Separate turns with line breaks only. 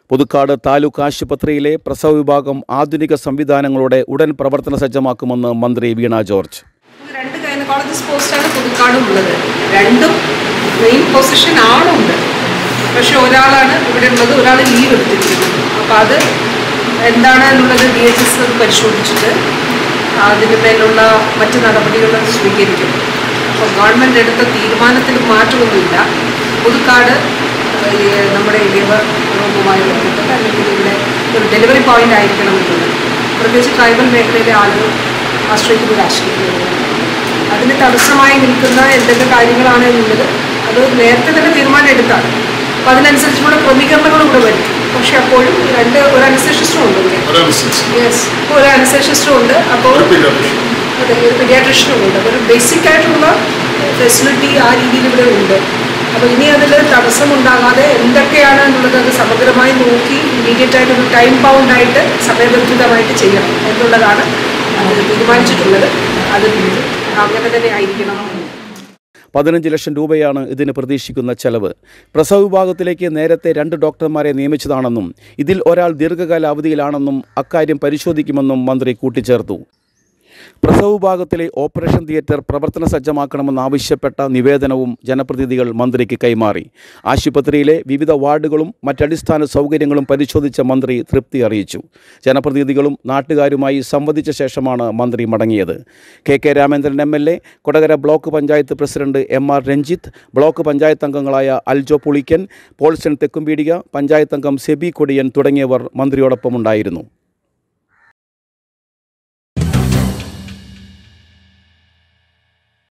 പുതുക്കാട് താലൂക്ക് ആശുപത്രിയിലെ പ്രസവ വിഭാഗം ആധുനിക സംവിധാനങ്ങളോടെ ഉടൻ പ്രവർത്തന സജ്ജമാക്കുമെന്ന് മന്ത്രി വീണ ജോർജ്
നമുക്ക് രണ്ട് ഗൈനക്കോളജിസ്റ്റ് പോസ്റ്റാണ് പുതുക്കാടും ഉള്ളത് രണ്ടും മെയിൻ പൊസിഷൻ ആളുണ്ട് പക്ഷെ ഒരാളാണ് ഇവിടെ ഉള്ളത് ഒരാൾ ലീവ് എടുത്തിരിക്കുന്നത് അപ്പോൾ അത് എന്താണ് എന്നുള്ളത് ഡി എച്ച് എസ് പരിശോധിച്ചിട്ട് അതിന് മേലുള്ള മറ്റ് നടപടികൾ സ്വീകരിക്കും അപ്പോൾ ഗവൺമെൻറ് എടുത്ത തീരുമാനത്തിൽ മാറ്റമൊന്നുമില്ല പുതുക്കാട് ഈ നമ്മുടെ ലിവർ രോഗവുമായി ബന്ധപ്പെട്ട് അല്ലെങ്കിൽ ഇവിടെ ഒരു ഡെലിവറി പോയിന്റ് ആയിരിക്കണം എന്നുള്ളത് പ്രത്യേകിച്ച് ട്രൈബൽ മേഖലയിലെ ആളുകൾ ആശ്രയിക്കുന്ന ഒരു ആശുപത്രിയാണ് അതിന് തടസ്സമായി നിൽക്കുന്ന എന്തൊക്കെ കാര്യങ്ങളാണ് എന്നുള്ളത് അത് നേരത്തെ തന്നെ തീരുമാനം എടുത്താണ് അപ്പം അതിനനുസരിച്ചുള്ള ക്രമീകരണങ്ങൾ ഇവിടെ വരും പക്ഷെ അപ്പോഴും രണ്ട് ഒരു അനസ്തേഷ്യസ്റ്റും ഉണ്ട് ഇവിടെ
ഒരനുസരിച്ച്
യെസ് ഇപ്പോൾ ഒരു അനസ്തേഷ്യസ്റ്റും ഉണ്ട് അപ്പോൾ
ഒരു pediatrician.
അതെ ഒരു പീഡിയാട്രിഷ്യനും ഉണ്ട് അപ്പോൾ ഒരു ബേസിക് ആയിട്ടുള്ള ഫെസിലിറ്റി ആ രീതിയിൽ ഇവിടെ ഉണ്ട് അപ്പോൾ ഇനി അതിൽ തടസ്സമുണ്ടാകാതെ എന്തൊക്കെയാണ് എന്നുള്ളത് അത് സമഗ്രമായി നോക്കി ഇമ്മീഡിയറ്റ് ആയിട്ട് ഒരു ടൈം ബൗണ്ട് ആയിട്ട് സമയബന്ധിതമായിട്ട് ചെയ്യണം എന്നുള്ളതാണ് അത് തീരുമാനിച്ചിട്ടുള്ളത് അത് അങ്ങനെ തന്നെ ആയിരിക്കണം
പതിനഞ്ച് ലക്ഷം രൂപയാണ് ഇതിന് പ്രതീക്ഷിക്കുന്ന ചെലവ് പ്രസവ വിഭാഗത്തിലേക്ക് നേരത്തെ രണ്ട് ഡോക്ടർമാരെ നിയമിച്ചതാണെന്നും ഇതിൽ ഒരാൾ ദീർഘകാല അവധിയിലാണെന്നും അക്കാര്യം പരിശോധിക്കുമെന്നും മന്ത്രി കൂട്ടിച്ചേർത്തു പ്രസവ വിഭാഗത്തിലെ ഓപ്പറേഷൻ തിയേറ്റർ പ്രവർത്തന സജ്ജമാക്കണമെന്നാവശ്യപ്പെട്ട നിവേദനവും ജനപ്രതിനിധികൾ മന്ത്രിക്ക് കൈമാറി ആശുപത്രിയിലെ വിവിധ വാർഡുകളും മറ്റടിസ്ഥാന സൗകര്യങ്ങളും പരിശോധിച്ച മന്ത്രി തൃപ്തി അറിയിച്ചു ജനപ്രതിനിധികളും നാട്ടുകാരുമായി സംവദിച്ച ശേഷമാണ് മന്ത്രി മടങ്ങിയത് K K Ramendran M L A Kodakara block panchayat president M R Ranjith block panchayat അംഗങ്ങളായ അൽജോ പുളിക്കൻ പോൾസൺ തെക്കുംപീടിക പഞ്ചായത്ത് അംഗം സെബി കൊടിയൻ തുടങ്ങിയവർ മന്ത്രിയോടൊപ്പം ഉണ്ടായിരുന്നു